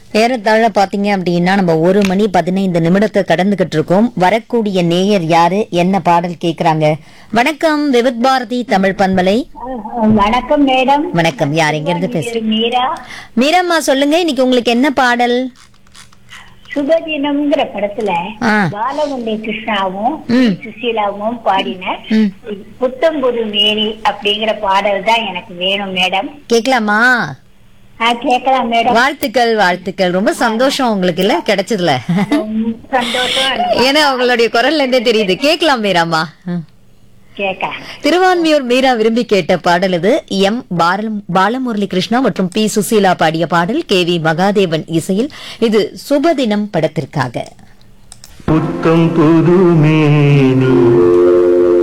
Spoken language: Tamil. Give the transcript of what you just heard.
ஏறத்தாழ பாத்தீங்க அப்படின்னா நம்ம ஒரு மணி பதினைந்து நிமிடத்தை கடந்துகிட்டு இருக்கோம் வரக்கூடிய நேயர் யாரு என்ன பாடல் கேக்குறாங்க வணக்கம் விவித் பாரதி தமிழ் பண்பலை வணக்கம் மேடம் வணக்கம் யார் எங்க இருந்து பேச பேரு மீரா மீரம்மா சொல்லுங்க இன்னைக்கு உங்களுக்கு என்ன பாடல் சுபதினம்ங்கிற படத்துல ஆ. பாலமுண்டை கிருஷ்ணாவும் ம். சுசீலாவும் பாடின ம். புத்தம்புது மேரி அப்படிங்கிற பாடல் தான் எனக்கு வேணும் மேடம் கேக்கலாமா ஆ, கேட்கலாம் மேடம் வாழ்த்துக்கள் வாழ்த்துக்கள் ரொம்ப சந்தோஷம் உங்களுக்கு இல்ல கிடைச்சதுல ரொம்ப சந்தோஷம் ஏன்னா உங்களுடைய குரல்ல இருந்தே தெரியுது கேக்கலாம் மீராமா ம். கேட்கலாம் திருவான்மியூர் மீரா விரும்பி கேட்ட பாடல் இது எம் பாலம் பாலமுரளி கிருஷ்ணா மற்றும் பி சுசீலா பாடிய பாடல் கே வி மகாதேவன் இசையில் இது சுபதினம் படத்திற்காக புத்தம் புது மேனி